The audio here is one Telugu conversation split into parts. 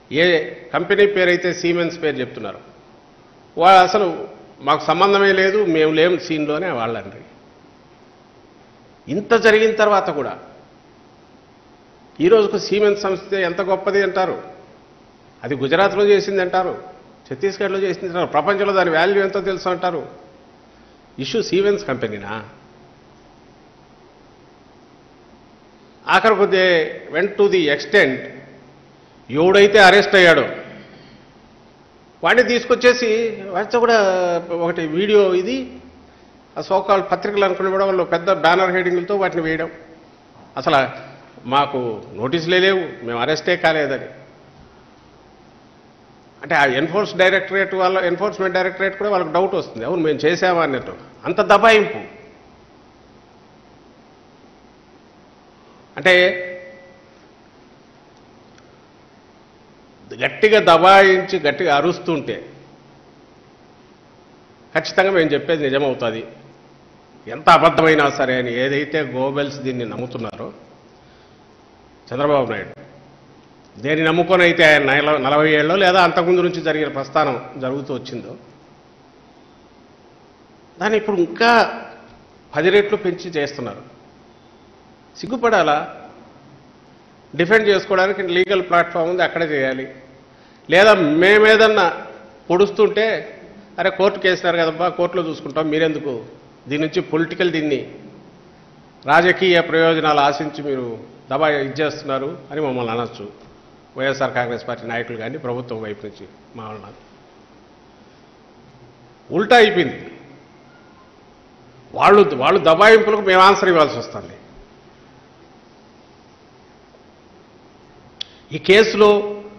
ఏ కంపెనీ పేరు అయితే సీమెన్స్ పేరు చెప్తున్నారు వాళ్ళు అసలు మాకు సంబంధమే లేదు మేము లేము సీన్లోనే వాళ్ళండి ఇంత జరిగిన తర్వాత కూడా ఈ రోజుకు సీమెన్స్ సంస్థ ఎంత గొప్పది అంటారు అది గుజరాత్లో చేసింది అంటారు ఛత్తీస్గఢ్లో చేసింది అంటారు ప్రపంచంలో దాని వాల్యూ ఎంతో తెలుసు అంటారు ఇష్యూ సీమెన్స్ కంపెనీనా ఆఖరికి they went to the extent ఎవడైతే అరెస్ట్ అయ్యాడో వాడిని తీసుకొచ్చేసి వాడితో కూడా ఒకటి వీడియో ఇది ఆ సోకాల్ పత్రికలు అనుకుని కూడా వాళ్ళు పెద్ద బ్యానర్ హెడింగ్లతో వాటిని వేయడం అసలు మాకు నోటీసులే లేవు మేము అరెస్టే కాలేదని అంటే ఆ ఎన్ఫోర్స్ డైరెక్టరేట్ వాళ్ళ ఎన్ఫోర్స్మెంట్ డైరెక్టరేట్ కూడా వాళ్ళకి డౌట్ వస్తుంది అవును మేము చేసామా అన్నట్టు అంత దబాయింపు అంటే గట్టిగా దబాయించి గట్టిగా అరుస్తుంటే ఖచ్చితంగా మేము చెప్పేది నిజమవుతుంది ఎంత అబద్ధమైనా సరే అని ఏదైతే గోబెల్స్ దీన్ని నమ్ముతున్నారో చంద్రబాబు నాయుడు దేన్ని నమ్ముకొని అయితే ఆయన నల- నలభై ఏళ్ళలో లేదా అంతకుముందు నుంచి జరిగిన ప్రస్థానం జరుగుతూ వచ్చిందో దాన్ని ఇప్పుడు ఇంకా పది రెట్లు పెంచి చేస్తున్నారు సిగ్గుపడాలా డిఫెండ్ చేసుకోవడానికి లీగల్ ప్లాట్ఫామ్ ఉంది అక్కడే చేయాలి లేదా మేమేదన్నా పొడుస్తుంటే అరే కోర్టుకు వేసినారు కదబ్బా కోర్టులో చూసుకుంటాం మీరెందుకు దీని నుంచి పొలిటికల్ దీన్ని రాజకీయ ప్రయోజనాలు ఆశించి మీరు దబా ఇచ్చేస్తున్నారు అని మమ్మల్ని అనొచ్చు వైఎస్ఆర్ కాంగ్రెస్ పార్టీ నాయకులు కానీ ప్రభుత్వం వైపు నుంచి మా వలన ఉల్టా అయిపోయింది వాళ్ళు వాళ్ళు దబాయింపులకు మేము ఆన్సర్ ఇవ్వాల్సి వస్తుంది ఈ కేసులో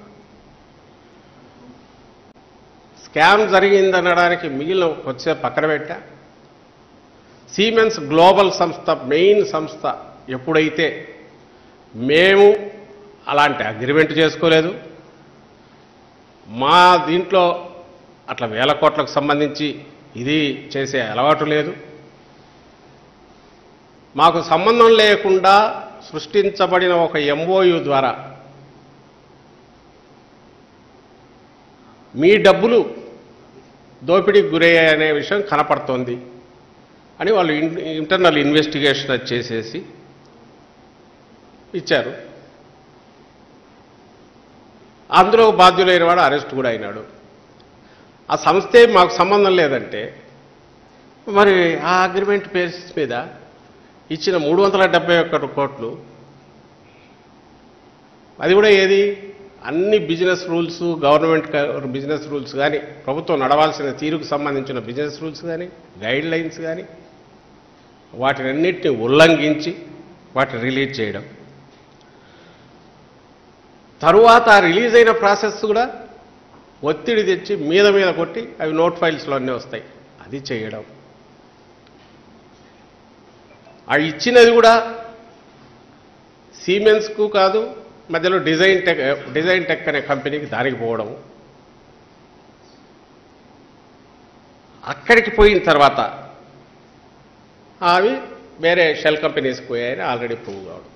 స్కామ్ జరిగిందనడానికి మిగిలిన వచ్చే పక్కన పెట్టా సీమెన్స్ గ్లోబల్ సంస్థ మెయిన్ సంస్థ ఎప్పుడైతే మేము అలాంటి అగ్రిమెంట్ చేసుకోలేదు మా దీంట్లో అట్లా వేల కోట్లకు సంబంధించి ఇది చేసే అలవాటు లేదు మాకు సంబంధం లేకుండా సృష్టించబడిన ఒక ఎంఓయు ద్వారా మీ డబ్బులు దోపిడీకి గురయ్యాయనే విషయం కనపడుతోంది అని వాళ్ళు ఇన్- ఇంటర్నల్ ఇన్వెస్టిగేషన్ అది చేసేసి ఇచ్చారు అందులో బాధ్యులైన వాడు అరెస్ట్ కూడా అయినాడు ఆ సంస్థే మాకు సంబంధం లేదంటే మరి ఆ అగ్రిమెంట్ బేసిస్ మీద ఇచ్చిన మూడు వందల డెబ్బై ఒక్కటి కోట్లు అది కూడా ఏది అన్ని business rules government business rules కానీ ప్రభుత్వం నడవాల్సిన తీరుకు సంబంధించిన బిజినెస్ రూల్స్ కానీ గైడ్ లైన్స్ కానీ వాటినన్నిటిని ఉల్లంఘించి వాటిని రిలీజ్ చేయడం తరువాత ఆ రిలీజ్ అయిన ప్రాసెస్ కూడా ఒత్తిడి తెచ్చి మీద మీద కొట్టి అవి నోట్ ఫైల్స్లో అన్నీ వస్తాయి అది చేయడం ఆ ఇచ్చినది కూడా సీమెన్స్కు కాదు మధ్యలో డిజైన్ టెక్ డిజైన్ టెక్ అనే కంపెనీకి దానికి పోవడం అక్కడికి పోయిన తర్వాత అవి వేరే షెల్ కంపెనీస్కి పోయాయని ఆల్రెడీ ప్రూవ్ కావడం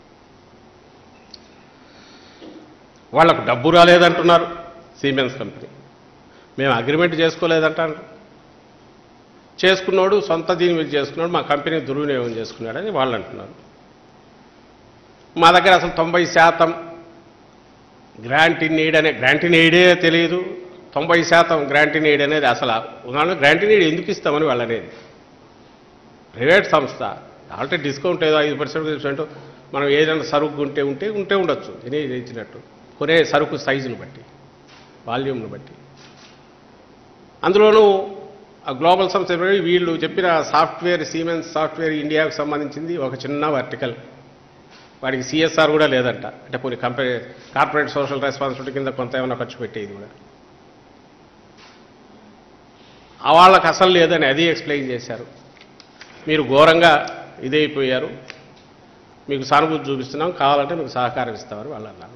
వాళ్ళకు డబ్బు రాలేదంటున్నారు సీమెన్స్ కంపెనీ మేము అగ్రిమెంట్ చేసుకోలేదంటారు చేసుకున్నాడు సొంత దీని మీద చేసుకున్నాడు మా కంపెనీ దుర్వినియోగం చేసుకున్నాడని వాళ్ళు అంటున్నారు మా దగ్గర అసలు తొంభై శాతం గ్రాంట్ ఇన్ ఎయిడ్ అనే గ్రాంట్ ఇన్ ఎయిడే తెలియదు తొంభై శాతం గ్రాంట్ ఇన్ ఎయిడ్ అనేది అసలు ఉదాహరణ గ్రాంట్ ఇన్ ఎయిడ్ ఎందుకు ఇస్తామని వాళ్ళు అనేది ప్రైవేట్ సంస్థ ఆల్రెడీ డిస్కౌంట్ ఏదో ఐదు పర్సెంట్ పర్సెంట్ మనం ఏదైనా సరుకు ఉంటే ఉంటే ఉంటే ఉండొచ్చు తినే ఇచ్చినట్టు కొనే సరుకు సైజును బట్టి వాల్యూమ్ను బట్టి అందులోనూ ఆ గ్లోబల్ సంస్థ ఎవరు? వీళ్ళు చెప్పిన సాఫ్ట్వేర్ సీమెన్స్ సాఫ్ట్వేర్ ఇండియాకు సంబంధించింది ఒక చిన్న వర్టికల్ వాడికి సిఎస్ఆర్ కూడా లేదంట అంటే కొన్ని కంపెనీ కార్పొరేట్ సోషల్ రెస్పాన్సిబిలిటీ కింద కొంత ఏమైనా ఖర్చు పెట్టేది కూడా ఆ వాళ్ళకి అసలు లేదని అది ఎక్స్ప్లెయిన్ చేశారు మీరు ఘోరంగా ఇదైపోయారు మీకు సానుభూతి చూపిస్తున్నాం కావాలంటే మీకు సహకారం ఇస్తామని వాళ్ళు అన్నారు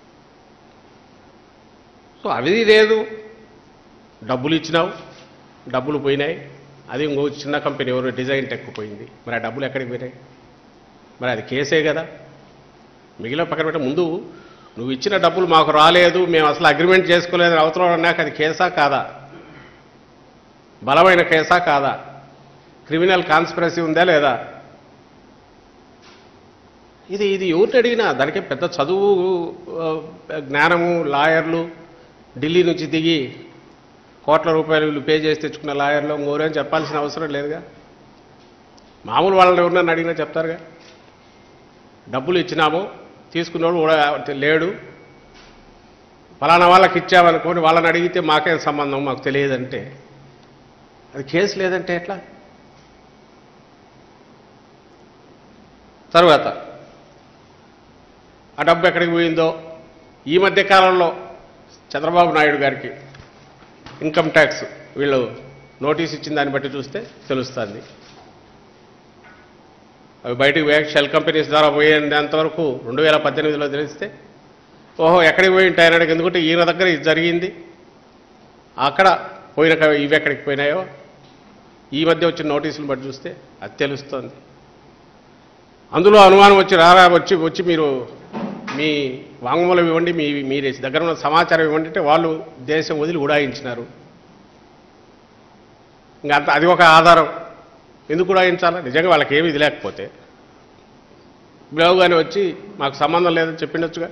సో అవి లేదు డబ్బులు ఇచ్చినావు డబ్బులు పోయినాయి అది ఇంకో చిన్న కంపెనీ ఎవరు డిజైన్ టెక్ పోయింది మరి ఆ డబ్బులు ఎక్కడికి పోయినాయి మరి అది కేసే కదా మిగిలిన పక్కన పెట్టే ముందు నువ్వు ఇచ్చిన డబ్బులు మాకు రాలేదు మేము అసలు అగ్రిమెంట్ చేసుకోలేదని అవతల అన్నాక అది కేసా కాదా బలమైన కేసా కాదా క్రిమినల్ కాన్స్పిరసీ ఉందా లేదా ఇది ఇది ఎవరిని అడిగినా దానికి పెద్ద చదువు ఆ, జ్ఞానము లాయర్లు ఢిల్లీ నుంచి దిగి కోట్ల రూపాయలు వీళ్ళు పే చేసి తెచ్చుకున్న లాయర్లు ఇంకోరని చెప్పాల్సిన అవసరం లేదుగా మామూలు వాళ్ళని ఎవరినన్నా అడిగినా చెప్తారుగా డబ్బులు ఇచ్చినాము తీసుకున్నోడు కూడా లేడు ఫలానా వాళ్ళకి ఇచ్చామనుకోని వాళ్ళని అడిగితే మాకేం సంబంధం మాకు తెలియదంటే అది కేసు లేదంటే ఎట్లా తరువాత ఆ డబ్బు ఎక్కడికి పోయిందో ఈ మధ్య కాలంలో చంద్రబాబు నాయుడు గారికి ఇన్కమ్ ట్యాక్స్ వీళ్ళు నోటీస్ ఇచ్చిన దాన్ని బట్టి చూస్తే తెలుస్తుంది అవి బయటకు పోయాక షెల్ కంపెనీస్ ద్వారా పోయేంతవరకు రెండు వేల పద్దెనిమిదిలో తెలిస్తే ఓహో ఎక్కడికి పోయి ఉంటాయి అన్నాడు ఎందుకంటే ఈయన దగ్గర ఇది జరిగింది అక్కడ పోయిన క- ఇవి ఎక్కడికి పోయినాయో ఈ మధ్య వచ్చిన నోటీసులు బట్టి చూస్తే అది తెలుస్తుంది అందులో అనుమానం వచ్చి రారా వచ్చి వచ్చి మీరు మీ వాంగ్మూలం ఇవ్వండి మీ మీరు దగ్గర ఉన్న సమాచారం ఇవ్వండి అంటే వాళ్ళు దేశం వదిలి ఉడాయించినారు ఇంకా అంత అది ఒక ఆధారం ఎందుకు ఉడాయించాలా నిజంగా వాళ్ళకి ఏమి ఇది లేకపోతే బిలవగానే వచ్చి మాకు సంబంధం లేదని చెప్పిండొచ్చుగా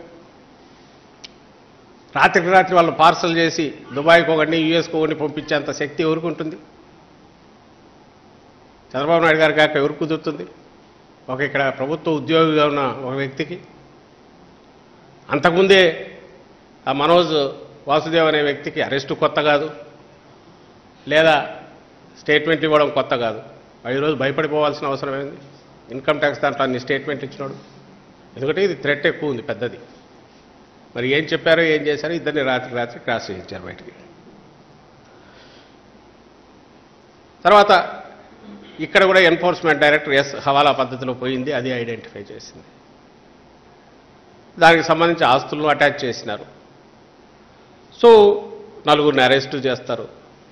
రాత్రికి రాత్రి వాళ్ళు పార్సల్ చేసి దుబాయ్కి ఒకటి యూఎస్కి ఒకటి పంపించేంత శక్తి ఎవరికి ఉంటుంది చంద్రబాబు నాయుడు గారి కాక ఎవరికి కుదురుతుంది ఒక ఇక్కడ ప్రభుత్వ ఉద్యోగిగా ఉన్న ఒక వ్యక్తికి అంతకుముందే ఆ మనోజ్ వాసుదేవ్ అనే వ్యక్తికి అరెస్టు కొత్త కాదు లేదా స్టేట్మెంట్ ఇవ్వడం కొత్త కాదు వాడు ఈరోజు భయపడిపోవాల్సిన అవసరం ఏంది ఇన్కమ్ ట్యాక్స్ దాంట్లో అన్ని స్టేట్మెంట్లు ఇచ్చినాడు ఎందుకంటే ఇది థ్రెట్ ఎక్కువ ఉంది పెద్దది మరి ఏం చెప్పారో ఏం చేశారో ఇద్దరిని రాత్రి రాత్రి క్రాస్ చేయించారు బయటికి తర్వాత ఇక్కడ కూడా ఎన్ఫోర్స్మెంట్ డైరెక్టర్ ఎస్ హవాలా పద్ధతిలో పోయింది అది ఐడెంటిఫై చేసింది దానికి సంబంధించి ఆస్తులను అటాచ్ చేసినారు సో నలుగురిని అరెస్టు చేస్తారు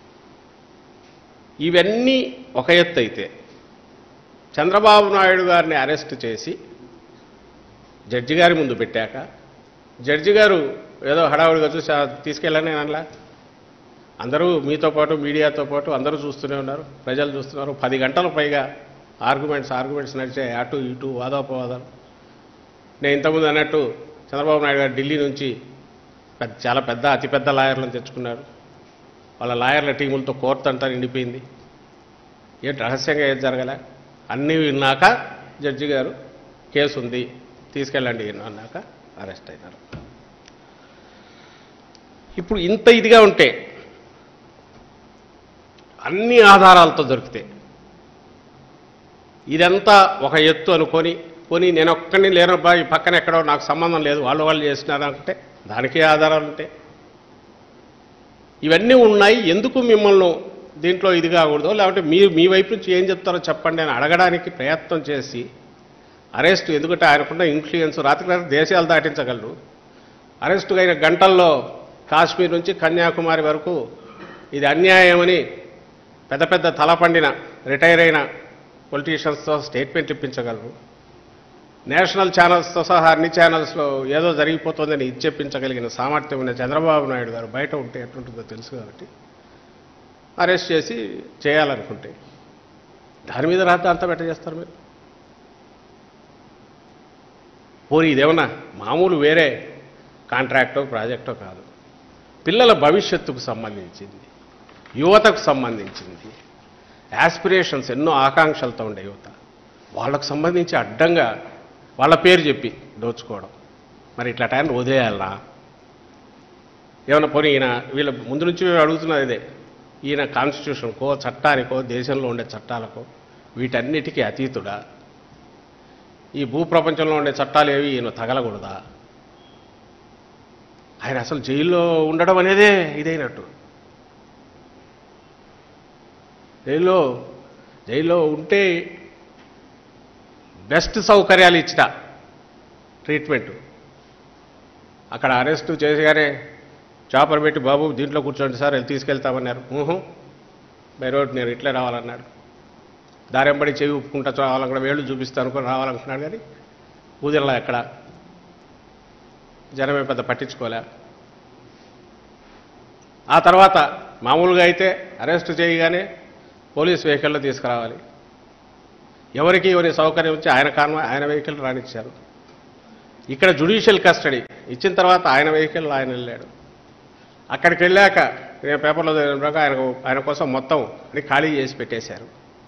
ఇవన్నీ ఒక ఎత్తు అయితే చంద్రబాబు నాయుడు గారిని అరెస్ట్ చేసి జడ్జి గారి ముందు పెట్టాక జడ్జి గారు ఏదో హడావుడిగా చూసి "ఆ, తీసుకెళ్ళని అనలా అందరూ మీతో పాటు మీడియాతో పాటు అందరూ చూస్తూనే ఉన్నారు ప్రజలు చూస్తున్నారు పది గంటల పైగా ఆర్గ్యుమెంట్స్ ఆర్గ్యుమెంట్స్ నడిచాయి అటు ఇటు వాదోపవాదాలు నేను ఇంతకుముందు అన్నట్టు చంద్రబాబు నాయుడు గారు ఢిల్లీ నుంచి పెద్ద చాలా పెద్ద అతిపెద్ద లాయర్లను తెచ్చుకున్నారు వాళ్ళ లాయర్ల టీములతో కోర్టు అంతా నిండిపోయింది ఏంటి రహస్యంగా ఏం జరగలే అన్నీ విన్నాక జడ్జి గారు కేసు ఉంది తీసుకెళ్ళండి ఈయన అన్నాక అరెస్ట్ అయినారు ఇప్పుడు ఇంత ఇదిగా ఉంటే అన్ని ఆధారాలతో దొరికితే ఇదంతా ఒక ఎత్తు అనుకొని పోనీ నేను ఒక్కడిని లేనబ్బా ఈ పక్కన ఎక్కడో నాకు సంబంధం లేదు వాళ్ళు వాళ్ళు చేసినారు అంటే దానికే ఆధారాలు ఉంటాయి ఇవన్నీ ఉన్నాయి ఎందుకు మిమ్మల్ని దీంట్లో ఇది కాకూడదు లేకపోతే మీరు మీ వైపు నుంచి ఏం చెప్తారో చెప్పండి అని అడగడానికి ప్రయత్నం చేసి అరెస్ట్ ఎందుకంటే ఆయనకున్న ఇన్ఫ్లుయెన్స్ రాత్రి రాత్రి దేశాలు దాటించగలరు అరెస్టు అయిన గంటల్లో కాశ్మీర్ నుంచి కన్యాకుమారి వరకు ఇది అన్యాయమని పెద్ద పెద్ద తలపండిన రిటైర్ అయిన పొలిటీషియన్స్తో స్టేట్మెంట్ ఇప్పించగలరు నేషనల్ ఛానల్స్తో సహా అన్ని ఛానల్స్లో ఏదో జరిగిపోతుందని ఇది చెప్పించగలిగిన సామర్థ్యం ఉన్న చంద్రబాబు నాయుడు గారు బయట ఉంటే ఎట్లుంటుందో తెలుసు కాబట్టి అరెస్ట్ చేసి చేయాలనుకుంటే దాని మీద రాత అంతా బెట్ట చేస్తారు మీరు పోనీ ఇదేమన్నా మామూలు వేరే కాంట్రాక్టో ప్రాజెక్టో కాదు పిల్లల భవిష్యత్తుకు సంబంధించింది యువతకు సంబంధించింది యాస్పిరేషన్స్ ఎన్నో ఆకాంక్షలతో ఉండే యువత వాళ్ళకు సంబంధించి అడ్డంగా వాళ్ళ పేరు చెప్పి దోచుకోవడం మరి ఇట్లా టైం వదిలేయాలనా ఏమన్నా పోనీ ఈయన వీళ్ళ ముందు నుంచి మేము అడుగుతున్నది ఇదే ఈయన కాన్స్టిట్యూషన్కో చట్టానికో దేశంలో ఉండే చట్టాలకో వీటన్నిటికీ అతీతుడా ఈ భూప్రపంచంలో ఉండే చట్టాలు ఏవి ఈయన తగలకూడదా ఆయన అసలు జైల్లో ఉండడం అనేదే ఇదైనట్టు జైల్లో జైల్లో ఉంటే బెస్ట్ సౌకర్యాలు ఇచ్చిన ట్రీట్మెంట్ అక్కడ అరెస్ట్ చేసిగానే చాపర్ పెట్టి బాబు దీంట్లో కూర్చోండి సార్ వెళ్ళి తీసుకెళ్తామన్నారు ఊహు బై రోడ్ నేను ఇట్లే రావాలన్నాడు దారెంబడి చెవి ఉప్పుకుంటా రావాలనుకున్నా వేళ్ళు చూపిస్తాను అనుకుని రావాలనుకున్నాడు కానీ ఊదిరలా ఎక్కడ జనమే పెద్ద పట్టించుకోలే ఆ తర్వాత మామూలుగా అయితే అరెస్ట్ చేయగానే పోలీస్ వెహికల్లో తీసుకురావాలి ఎవరికి ఎవరి సౌకర్యం వచ్చి ఆయన కారణం ఆయన వెహికల్ రానిచ్చారు ఇక్కడ జుడిషియల్ కస్టడీ ఇచ్చిన తర్వాత ఆయన వెహికల్ ఆయన వెళ్ళాడు అక్కడికి వెళ్ళాక నేను పేపర్లో చదివిన ప్రకారం ఆయన ఆయన కోసం మొత్తం అది ఖాళీ చేసి పెట్టేశారు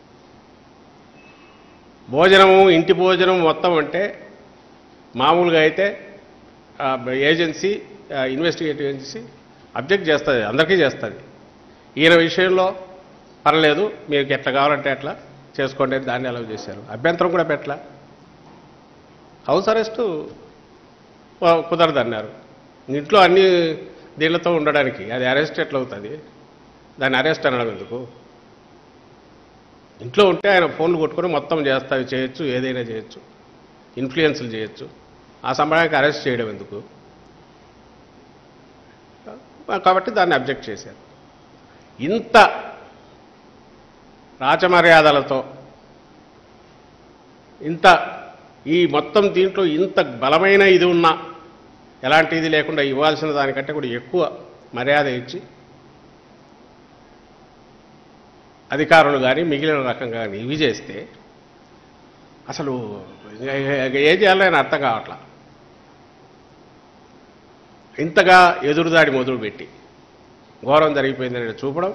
భోజనము ఇంటి భోజనం మొత్తం అంటే మామూలుగా అయితే ఆ, ఏజెన్సీ ఆ, ఇన్వెస్టిగేటివ్ ఏజెన్సీ అబ్జెక్ట్ చేస్తుంది అందరికీ చేస్తుంది ఈయన విషయంలో పర్లేదు మీకు ఎట్లా కావాలంటే ఎట్లా చేసుకోండి అని దాన్ని అలౌ చేశారు అభ్యంతరం కూడా పెట్టలా హౌస్ అరెస్టు కుదరదు అన్నారు ఇంట్లో అన్ని దీళ్లతో ఉండడానికి అది అరెస్ట్ ఎట్లా అవుతుంది దాన్ని అరెస్ట్ అనడం ఎందుకు ఇంట్లో ఉంటే ఆయన ఫోన్లు కొట్టుకొని మొత్తం చేస్తా చేయొచ్చు ఏదైనా చేయొచ్చు ఇన్ఫ్లుయెన్స్లు చేయొచ్చు ఆ సమయానికి అరెస్ట్ చేయడం ఎందుకు కాబట్టి దాన్ని అబ్జెక్ట్ చేశారు ఇంత రాచమర్యాదలతో ఇంత ఈ మొత్తం దీంట్లో ఇంత బలమైన ఇది ఉన్నా ఎలాంటి ఇది లేకుండా ఇవ్వాల్సిన దానికంటే కూడా ఎక్కువ మర్యాద ఇచ్చి అధికారులు కానీ మిగిలిన రకంగా కానీ ఇవి చేస్తే అసలు ఏం చేయాలో ఆయన అర్థం కావట్లా ఇంతగా ఎదురుదాడి మొదలుపెట్టి ఘోరం జరిగిపోయిందని చూపడం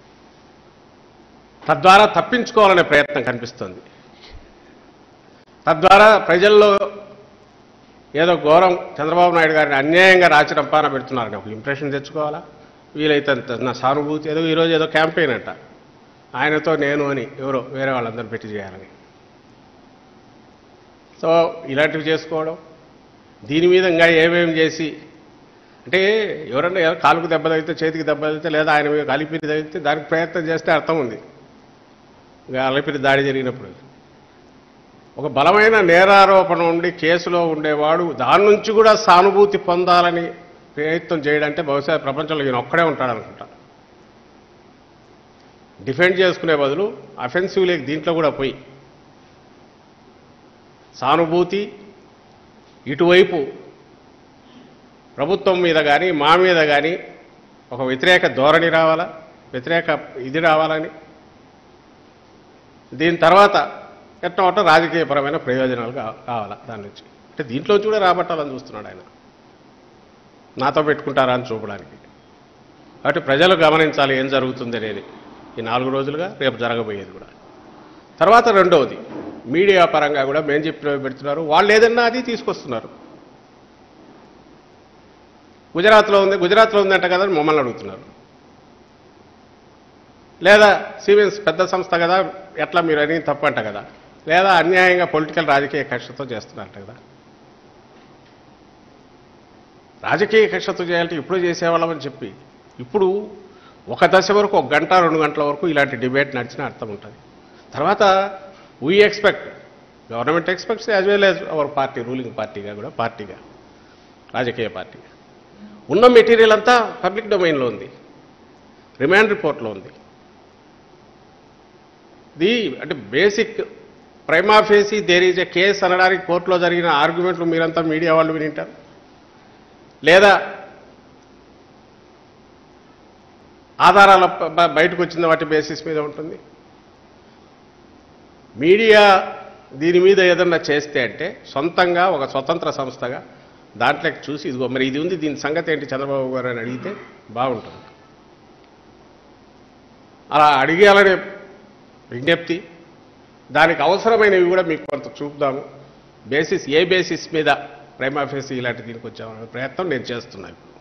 తద్వారా తప్పించుకోవాలనే ప్రయత్నం కనిపిస్తుంది తద్వారా ప్రజల్లో ఏదో ఘోరం చంద్రబాబు నాయుడు గారిని అన్యాయంగా రాచి రంపాన పెడుతున్నారని ఒక ఇంప్రెషన్ తెచ్చుకోవాలా వీలైతే అంత నా సానుభూతి ఏదో ఈరోజు ఏదో క్యాంపెయిన్ అంట ఆయనతో నేను అని ఎవరో వేరే వాళ్ళందరూ పెట్టి చేయాలని సో ఇలాంటివి చేసుకోవడం దీని మీద ఇంకా ఏమేమి చేసి అంటే ఎవరన్నా ఎవరు కాలుకు దెబ్బ తగిలితే చేతికి దెబ్బ తగిలితే లేదా ఆయన మీద అలిపిరి తగిలితే దానికి ప్రయత్నం చేస్తే అర్థం ఉంది ఇంకా అలిపిరి దాడి జరిగినప్పుడు ఒక బలమైన నేరారోపణ ఉండి కేసులో ఉండేవాడు దాని నుంచి కూడా సానుభూతి పొందాలని ప్రయత్నం చేయడంటే బహుశా ప్రపంచంలో ఈయన ఒక్కడే ఉంటాడు అనుకుంటా డిఫెండ్ చేసుకునే బదులు అఫెన్సివ్ లేక దీంట్లో కూడా పోయి సానుభూతి ఇటువైపు ప్రభుత్వం మీద కానీ మా మీద కానీ ఒక వ్యతిరేక ధోరణి రావాలా వ్యతిరేక ఇది రావాలని దీని తర్వాత ఎట్లా ఒకటో రాజకీయపరమైన ప్రయోజనాలు కా- కావాలా దాని నుంచి అంటే దీంట్లో కూడా రాబట్టాలని చూస్తున్నాడు ఆయన నాతో పెట్టుకుంటారా అని చూపడానికి కాబట్టి ప్రజలు గమనించాలి ఏం జరుగుతుంది అనేది ఈ నాలుగు రోజులుగా రేపు జరగబోయేది కూడా తర్వాత రెండవది మీడియా పరంగా కూడా మేము చెప్పినవి పెడుతున్నారు వాళ్ళు ఏదన్నా అది తీసుకొస్తున్నారు గుజరాత్లో ఉంది గుజరాత్లో ఉందంట కదా అని మమ్మల్ని అడుగుతున్నారు లేదా సిమెన్స్ పెద్ద సంస్థ కదా ఎట్లా మీరు అని తప్పంట కదా లేదా అన్యాయంగా పొలిటికల్ రాజకీయ కక్షతో చేస్తున్నారంట కదా రాజకీయ కక్షతో చేయాలంటే ఇప్పుడు చేసేవాళ్ళమని చెప్పి ఇప్పుడు ఒక దశ వరకు ఒక గంట రెండు గంటల వరకు ఇలాంటి డిబేట్ నడిచిన అర్థం ఉంటుంది తర్వాత we expect government expects as well as our party ruling పార్టీగా కూడా పార్టీగా రాజకీయ పార్టీగా ఉన్న మెటీరియల్ అంతా పబ్లిక్ డొమైన్లో ఉంది రిమాండ్ రిపోర్ట్లో ఉంది ది అంటే basic prima facie there is a case అనడానికి కోర్టులో జరిగిన ఆర్గ్యుమెంట్లు మీరంతా మీడియా వాళ్ళు వినింటారు లేదా ఆధారాల ప- బ- బయటకు వచ్చిన వాటి బేసిస్ మీద ఉంటుంది మీడియా దీని మీద ఏదన్నా చేస్తే అంటే సొంతంగా ఒక స్వతంత్ర సంస్థగా దాంట్లోకి చూసి ఇదిగో మరి ఇది ఉంది దీని సంగతి ఏంటి చంద్రబాబు గారు అని అడిగితే బాగుంటుంది అలా అడిగేయాలనే విజ్ఞప్తి దానికి అవసరమైనవి కూడా మీకు కొంత చూపుదాము బేసిస్ ఏ బేసిస్ మీద ప్రైమ్ ఆఫీస్ ఇలాంటి దీనికి వచ్చామనే ప్రయత్నం నేను చేస్తున్నాను